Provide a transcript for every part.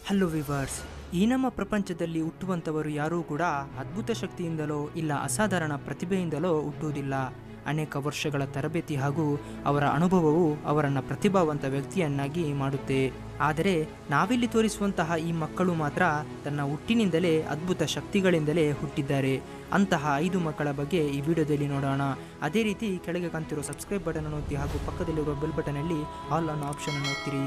hello viewers ಈ ನಮ್ಮ ಪ್ರಪಂಚದಲ್ಲಿ ಹುಟ್ಟುವಂಥವರು ಯಾರೂ ಕೂಡ ಅದ್ಭುತ ಶಕ್ತಿಯಿಂದಲೋ ಇಲ್ಲ ಅಸಾಧಾರಣ ಪ್ರತಿಭೆಯಿಂದಲೋ ಹುಟ್ಟುವುದಿಲ್ಲ ಅನೇಕ ವರ್ಷಗಳ ತರಬೇತಿ ಹಾಗೂ ಅವರ ಅನುಭವವು ಅವರನ್ನು ಪ್ರತಿಭಾವಂತ ವ್ಯಕ್ತಿಯನ್ನಾಗಿ ಮಾಡುತ್ತೆ ಆದರೆ ನಾವಿಲ್ಲಿ ತೋರಿಸುವಂತಹ ಈ ಮಕ್ಕಳು ಮಾತ್ರ ತನ್ನ ಹುಟ್ಟಿನಿಂದಲೇ ಅದ್ಭುತ ಶಕ್ತಿಗಳಿಂದಲೇ ಹುಟ್ಟಿದ್ದಾರೆ ಅಂತಹ ಐದು ಮಕ್ಕಳ ಬಗ್ಗೆ ಈ ವಿಡಿಯೋದಲ್ಲಿ ನೋಡೋಣ ಅದೇ ರೀತಿ ಕೆಳಗೆ ಕಾಣ್ತಿರೋ ಸಬ್ಸ್ಕ್ರೈಬ್ ಬಟನ್ ಒತ್ತಿ ಹಾಗೂ ಪಕ್ಕದಲ್ಲಿರುವ ಬೆಲ್ ಬಟನಲ್ಲಿ ಆಲ್ ಅನ್ನೋ ಆಪ್ಷನ್ ಅನ್ನು ಒತ್ತಿರಿ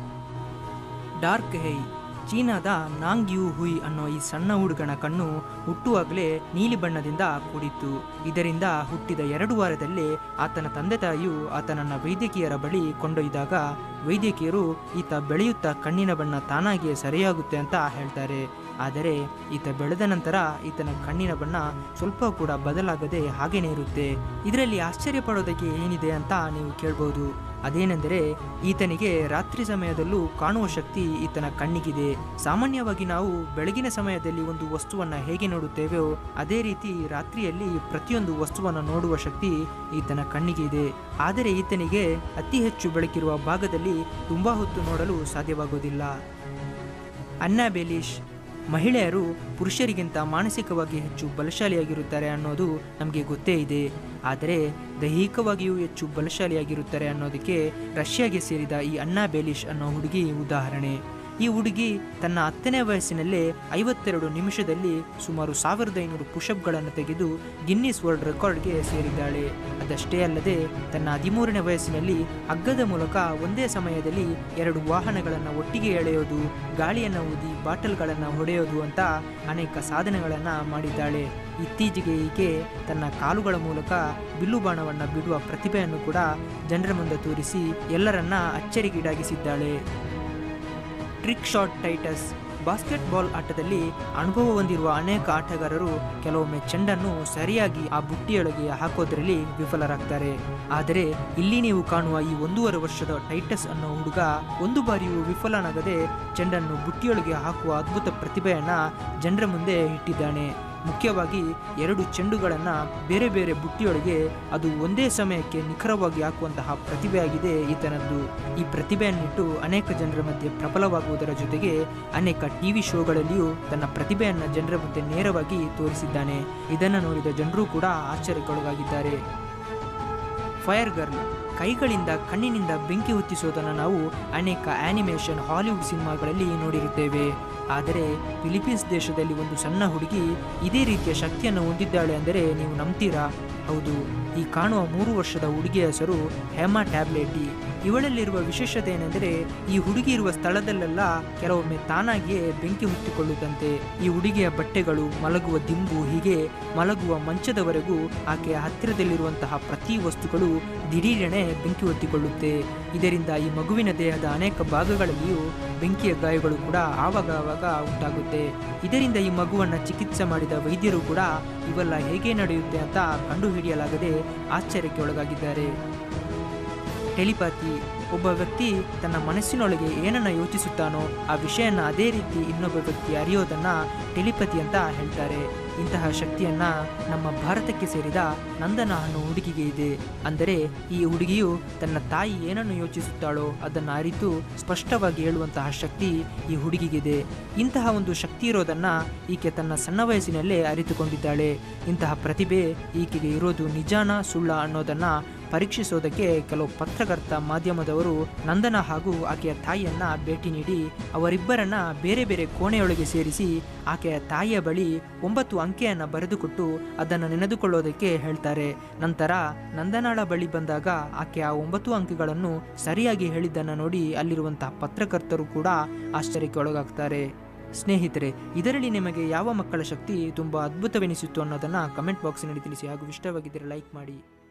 ಡಾರ್ಕ್ ಹೈ ಚೀನಾದ ನಾಂಗ್ ಯು ಹುಯ್ ಅನ್ನೋ ಈ ಸಣ್ಣ ಹುಡುಗನ ಕಣ್ಣು ಹುಟ್ಟುವಾಗಲೇ ನೀಲಿ ಬಣ್ಣದಿಂದ ಕೂಡಿತ್ತು ಇದರಿಂದ ಹುಟ್ಟಿದ ಎರಡು ವಾರದಲ್ಲೇ ಆತನ ತಂದೆ ತಾಯಿಯು ಆತನನ್ನ ವೈದ್ಯಕೀಯರ ಬಳಿ ಕೊಂಡೊಯ್ದಾಗ ವೈದ್ಯಕೀಯರು ಈತ ಬೆಳೆಯುತ್ತಾ ಕಣ್ಣಿನ ಬಣ್ಣ ತಾನಾಗಿಯೇ ಸರಿಯಾಗುತ್ತೆ ಅಂತ ಹೇಳ್ತಾರೆ ಆದರೆ ಈತ ಬೆಳೆದ ನಂತರ ಈತನ ಕಣ್ಣಿನ ಬಣ್ಣ ಸ್ವಲ್ಪ ಕೂಡ ಬದಲಾಗದೆ ಹಾಗೇನೇ ಇರುತ್ತೆ ಇದರಲ್ಲಿ ಆಶ್ಚರ್ಯ ಪಡೋದಕ್ಕೆ ಏನಿದೆ ಅಂತ ನೀವು ಕೇಳ್ಬೋದು ಅದೇನೆಂದರೆ ಈತನಿಗೆ ರಾತ್ರಿ ಸಮಯದಲ್ಲೂ ಕಾಣುವ ಶಕ್ತಿ ಈತನ ಕಣ್ಣಿಗಿದೆ ಸಾಮಾನ್ಯವಾಗಿ ನಾವು ಬೆಳಗಿನ ಸಮಯದಲ್ಲಿ ಒಂದು ವಸ್ತುವನ್ನು ಹೇಗೆ ನೋಡುತ್ತೇವೆಯೋ ಅದೇ ರೀತಿ ರಾತ್ರಿಯಲ್ಲಿ ಪ್ರತಿಯೊಂದು ವಸ್ತುವನ್ನು ನೋಡುವ ಶಕ್ತಿ ಈತನ ಕಣ್ಣಿಗೆ ಇದೆ ಆದರೆ ಈತನಿಗೆ ಅತಿ ಹೆಚ್ಚು ಬೆಳಕಿರುವ ಭಾಗದಲ್ಲಿ ತುಂಬಾ ಹೊತ್ತು ನೋಡಲು ಸಾಧ್ಯವಾಗುವುದಿಲ್ಲ ಅನ್ನಾ ಬೆಲೀಶ್ ಮಹಿಳೆಯರು ಪುರುಷರಿಗಿಂತ ಮಾನಸಿಕವಾಗಿ ಹೆಚ್ಚು ಬಲಶಾಲಿಯಾಗಿರುತ್ತಾರೆ ಅನ್ನೋದು ನಮಗೆ ಗೊತ್ತೇ ಇದೆ ಆದರೆ ದೈಹಿಕವಾಗಿಯೂ ಹೆಚ್ಚು ಬಲಶಾಲಿಯಾಗಿರುತ್ತಾರೆ ಅನ್ನೋದಕ್ಕೆ ರಷ್ಯಾಗೆ ಸೇರಿದ ಈ ಅನ್ನಾ ಬೇಲಿಶ್ ಅನ್ನೋ ಹುಡುಗಿ ಉದಾಹರಣೆ ಈ ಹುಡುಗಿ ತನ್ನ ಹತ್ತನೇ ವಯಸ್ಸಿನಲ್ಲೇ ಐವತ್ತೆರಡು ನಿಮಿಷದಲ್ಲಿ ಸುಮಾರು ಸಾವಿರದ ಐನೂರು ಪುಷಪ್ಗಳನ್ನು ತೆಗೆದು ಗಿನ್ನಿಸ್ ವರ್ಲ್ಡ್ ರೆಕಾರ್ಡ್ಗೆ ಸೇರಿದ್ದಾಳೆ ಅದಷ್ಟೇ ಅಲ್ಲದೆ ತನ್ನ ಹದಿಮೂರನೇ ವಯಸ್ಸಿನಲ್ಲಿ ಹಗ್ಗದ ಮೂಲಕ ಒಂದೇ ಸಮಯದಲ್ಲಿ ಎರಡು ವಾಹನಗಳನ್ನು ಒಟ್ಟಿಗೆ ಎಳೆಯೋದು ಗಾಳಿಯನ್ನು ಊದಿ ಬಾಟಲ್ಗಳನ್ನು ಹೊಡೆಯೋದು ಅಂತ ಅನೇಕ ಸಾಧನೆಗಳನ್ನು ಮಾಡಿದ್ದಾಳೆ ಇತ್ತೀಚೆಗೆ ಈಕೆ ತನ್ನ ಕಾಲುಗಳ ಮೂಲಕ ಬಿಲ್ಲು ಬಾಣವನ್ನು ಬಿಡುವ ಪ್ರತಿಭೆಯನ್ನು ಕೂಡ ಜನರ ಮುಂದೆ ತೋರಿಸಿ ಎಲ್ಲರನ್ನ ಅಚ್ಚರಿಗೀಡಾಗಿಸಿದ್ದಾಳೆ ಟ್ರಿಕ್ ಶಾಟ್ ಟೈಟಸ್ ಬಾಸ್ಕೆಟ್ಬಾಲ್ ಆಟದಲ್ಲಿ ಅನುಭವ ಹೊಂದಿರುವ ಅನೇಕ ಆಟಗಾರರು ಕೆಲವೊಮ್ಮೆ ಚೆಂಡನ್ನು ಸರಿಯಾಗಿ ಆ ಬುಟ್ಟಿಯೊಳಗೆ ಹಾಕೋದ್ರಲ್ಲಿ ವಿಫಲರಾಗ್ತಾರೆ ಆದರೆ ಇಲ್ಲಿ ನೀವು ಕಾಣುವ ಈ ಒಂದೂವರೆ ವರ್ಷದ ಟೈಟಸ್ ಅನ್ನೋ ಹುಡುಗ ಒಂದು ಬಾರಿಯೂ ವಿಫಲನಾಗದೆ ಚೆಂಡನ್ನು ಬುಟ್ಟಿಯೊಳಗೆ ಹಾಕುವ ಅದ್ಭುತ ಪ್ರತಿಭೆಯನ್ನ ಜನರ ಮುಂದೆ ಇಟ್ಟಿದ್ದಾನೆ ಮುಖ್ಯವಾಗಿ ಎರಡು ಚೆಂಡುಗಳನ್ನು ಬೇರೆ ಬೇರೆ ಬುಟ್ಟಿಯೊಳಗೆ ಅದು ಒಂದೇ ಸಮಯಕ್ಕೆ ನಿಖರವಾಗಿ ಹಾಕುವಂತಹ ಪ್ರತಿಭೆಯಾಗಿದೆ ಈತನದ್ದು ಈ ಪ್ರತಿಭೆಯನ್ನಿಟ್ಟು ಅನೇಕ ಜನರ ಮಧ್ಯೆ ಪ್ರಬಲವಾಗುವುದರ ಜೊತೆಗೆ ಅನೇಕ ಟಿವಿ ಶೋಗಳಲ್ಲಿಯೂ ತನ್ನ ಪ್ರತಿಭೆಯನ್ನು ಜನರ ಮುಂದೆ ನೇರವಾಗಿ ತೋರಿಸಿದ್ದಾನೆ ಇದನ್ನು ನೋಡಿದ ಜನರು ಕೂಡ ಆಶ್ಚರ್ಯಕ್ಕೊಳಗಾಗಿದ್ದಾರೆ ಫೈರ್ ಗರ್ಲ್ ಕೈಗಳಿಂದ ಕಣ್ಣಿನಿಂದ ಬೆಂಕಿ ಹೊತ್ತಿಸೋದನ್ನು ನಾವು ಅನೇಕ ಆನಿಮೇಷನ್ ಹಾಲಿವುಡ್ ಸಿನಿಮಾಗಳಲ್ಲಿ ನೋಡಿರುತ್ತೇವೆ ಆದರೆ ಫಿಲಿಪೀನ್ಸ್ ದೇಶದಲ್ಲಿ ಒಂದು ಸಣ್ಣ ಹುಡುಗಿ ಇದೇ ರೀತಿಯ ಶಕ್ತಿಯನ್ನು ಹೊಂದಿದ್ದಾಳೆ ಅಂದರೆ ನೀವು ನಂಬ್ತೀರಾ ಹೌದು ಈ ಕಾಣುವ ಮೂರು ವರ್ಷದ ಹುಡುಗಿಯ ಹೆಸರು ಹೆಮಾ ಟ್ಯಾಬ್ಲೆಟಿ ಇವಳಲ್ಲಿರುವ ವಿಶೇಷತೆ ಏನೆಂದರೆ ಈ ಹುಡುಗಿ ಇರುವ ಸ್ಥಳದಲ್ಲೆಲ್ಲ ಕೆಲವೊಮ್ಮೆ ತಾನಾಗಿಯೇ ಬೆಂಕಿ ಹೊತ್ತಿಕೊಳ್ಳುತ್ತಂತೆ ಈ ಹುಡುಗಿಯ ಬಟ್ಟೆಗಳು ಮಲಗುವ ದಿಂಬು ಹೀಗೆ ಮಲಗುವ ಮಂಚದವರೆಗೂ ಆಕೆಯ ಹತ್ತಿರದಲ್ಲಿರುವಂತಹ ಪ್ರತಿ ವಸ್ತುಗಳು ದಿಢೀರನೆ ಬೆಂಕಿ ಹೊತ್ತಿಕೊಳ್ಳುತ್ತೆ ಇದರಿಂದ ಈ ಮಗುವಿನ ದೇಹದ ಅನೇಕ ಭಾಗಗಳಲ್ಲಿಯೂ ಬೆಂಕಿಯ ಗಾಯಗಳು ಕೂಡ ಆವಾಗ ಆವಾಗ ಉಂಟಾಗುತ್ತೆ ಇದರಿಂದ ಈ ಮಗುವನ್ನು ಚಿಕಿತ್ಸೆ ಮಾಡಿದ ವೈದ್ಯರು ಕೂಡ ಇವೆಲ್ಲ ಹೇಗೆ ನಡೆಯುತ್ತೆ ಅಂತ ಕಂಡುಹಿಡಿಯಲಾಗದೆ ಆಶ್ಚರ್ಯಕ್ಕೆ ಒಳಗಾಗಿದ್ದಾರೆ ಟೆಲಿಪಾತಿ ಒಬ್ಬ ವ್ಯಕ್ತಿ ತನ್ನ ಮನಸ್ಸಿನೊಳಗೆ ಏನನ್ನ ಯೋಚಿಸುತ್ತಾನೋ ಆ ವಿಷಯನ ಅದೇ ರೀತಿ ಇನ್ನೊಬ್ಬ ವ್ಯಕ್ತಿ ಅರಿಯೋದನ್ನ ಟೆಲಿಪತಿ ಅಂತ ಹೇಳ್ತಾರೆ ಇಂತಹ ಶಕ್ತಿಯನ್ನ ನಮ್ಮ ಭಾರತಕ್ಕೆ ಸೇರಿದ ನಂದನ ಅನ್ನೋ ಹುಡುಗಿಗೆ ಇದೆ ಅಂದರೆ ಈ ಹುಡುಗಿಯು ತನ್ನ ತಾಯಿ ಏನನ್ನು ಯೋಚಿಸುತ್ತಾಳೋ ಅದನ್ನು ಅರಿತು ಸ್ಪಷ್ಟವಾಗಿ ಹೇಳುವಂತಹ ಶಕ್ತಿ ಈ ಹುಡುಗಿಗಿದೆ ಇಂತಹ ಒಂದು ಶಕ್ತಿ ಇರೋದನ್ನ ಈಕೆ ತನ್ನ ಸಣ್ಣ ವಯಸ್ಸಿನಲ್ಲೇ ಅರಿತುಕೊಂಡಿದ್ದಾಳೆ ಇಂತಹ ಪ್ರತಿಭೆ ಈಕೆಗೆ ಇರೋದು ನಿಜಾನ ಸುಳ್ಳ ಅನ್ನೋದನ್ನ ಪರೀಕ್ಷಿಸೋದಕ್ಕೆ ಕೆಲವು ಪತ್ರಕರ್ತ ಮಾಧ್ಯಮದವರು ನಂದನ ಹಾಗೂ ಆಕೆಯ ತಾಯಿಯನ್ನ ಭೇಟಿ ನೀಡಿ ಅವರಿಬ್ಬರನ್ನ ಬೇರೆ ಬೇರೆ ಕೋಣೆಯೊಳಗೆ ಸೇರಿಸಿ ಆಕೆಯ ತಾಯಿಯ ಬಳಿ ಒಂಬತ್ತು ಅಂಕೆಯನ್ನು ಬರೆದುಕೊಟ್ಟು ಅದನ್ನು ನೆನೆದುಕೊಳ್ಳೋದಕ್ಕೆ ಹೇಳ್ತಾರೆ ನಂತರ ನಂದನಾಳ ಬಳಿ ಬಂದಾಗ ಆಕೆ ಆ ಒಂಬತ್ತು ಅಂಕೆಗಳನ್ನು ಸರಿಯಾಗಿ ಹೇಳಿದ್ದನ್ನು ನೋಡಿ ಅಲ್ಲಿರುವಂತಹ ಪತ್ರಕರ್ತರು ಕೂಡ ಆಶ್ಚರ್ಯಕ್ಕೆ ಒಳಗಾಗ್ತಾರೆ ಸ್ನೇಹಿತರೆ ಇದರಲ್ಲಿ ನಿಮಗೆ ಯಾವ ಮಕ್ಕಳ ಶಕ್ತಿ ತುಂಬ ಅದ್ಭುತವೆನಿಸಿತ್ತು ಅನ್ನೋದನ್ನು ಕಮೆಂಟ್ ಬಾಕ್ಸಿನಲ್ಲಿ ತಿಳಿಸಿ ಹಾಗೂ ಇಷ್ಟವಾಗಿದ್ದರೆ ಲೈಕ್ ಮಾಡಿ